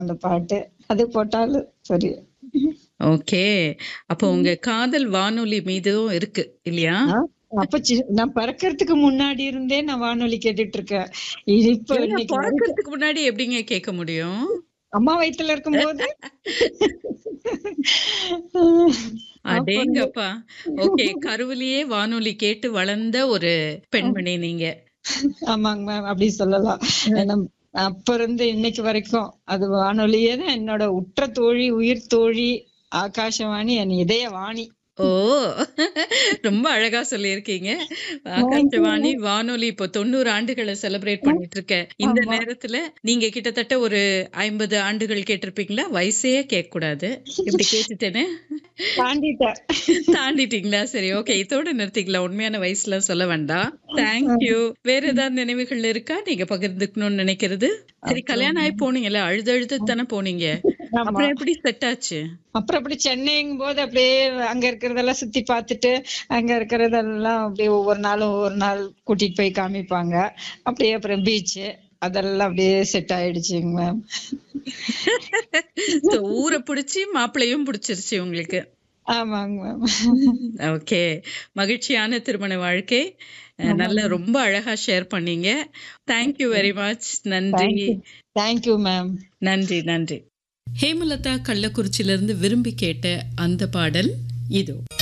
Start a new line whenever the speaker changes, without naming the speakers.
அந்த பாட்டு அது போட்டாலும் சரி
ஓகே அப்போ உங்க காதல் வானொலி மீதும் இருக்கு இல்லையா
ஆ, அப்ப சி- நான் பிறக்கறதுக்கு முன்னாடி இருந்தே நான் வானொலி கேட்டுட்டு இருக்கேன் இது இப்ப
ஏங்க,
இன்னைக்கு
பிறக்கறதுக்கு முன்னாடி எப்படிங்க கேட்க முடியும்
அம்மா வயித்துல இருக்கும்போது
அடேங்கப்பா ஓகே கருவிலேயே வானொலி கேட்டு வளர்ந்த ஒரு பெண்மணி நீங்க
ஆமாங்க மேம் அப்படி சொல்லலாம் ஏன்னா, அப்ப இருந்து இன்னைக்கு வரைக்கும் அது வானொலியே தான் என்னோட உற்ற தோழி உயிர் தோழி ஆகாசவாணி என் இதய வாணி
ஓ ரொம்ப அழகா சொல்லியிருக்கீங்க ஆகாஷவாணி வானொலி இப்போ தொண்ணூறு ஆண்டுகளை செலிப்ரேட் பண்ணிட்டு இருக்க இந்த நேரத்துல நீங்க கிட்டத்தட்ட ஒரு ஐம்பது ஆண்டுகள் கேட்டிருப்பீங்களா வயசே கேட்க கூடாது இப்படி கேட்டுட்டேன்னு
தாண்டிட்டேன்
தாண்டிட்டீங்களா சரி ஓகே இதோட நிறுத்திக்கலாம் உண்மையான வயசுல சொல்ல வேண்டாம் தேங்க்யூ வேற ஏதாவது நினைவுகள் இருக்கா நீங்க பகிர்ந்துக்கணும்னு நினைக்கிறது சரி கல்யாணம் ஆகி போனீங்கல்ல அழுது அழுது தானே போனீங்க
ஆமா.
அப்புறம் எப்படி செட் ஆச்சு
அப்புறம் அப்படி சென்னைங்கும் போது அப்படியே அங்க இருக்கிறதெல்லாம் சுத்தி பார்த்துட்டு அங்க இருக்கிறதெல்லாம் அப்படியே ஒவ்வொரு நாளும் ஒவ்வொரு நாள் கூட்டிட்டு போய் காமிப்பாங்க அப்படியே அப்புறம் பீச் அதெல்லாம் அப்படியே செட் ஆயிடுச்சுங்க மேம்
So, ஊரை பிடிச்சி மாப்பிள்ளையும் பிடிச்சிருச்சு உங்களுக்கு
ஆமாங்க மேம்
ஓகே மகிழ்ச்சியான திருமண வாழ்க்கை அஹ், நல்ல ரொம்ப அழகா ஷேர் பண்ணீங்க தேங்க்யூ வெரி மச் நன்றி
தேங்க்யூ மேம்
நன்றி நன்றி ஹேமலதா கள்ளக்குறிச்சியிலிருந்து விரும்பி கேட்ட அந்த பாடல் இதோ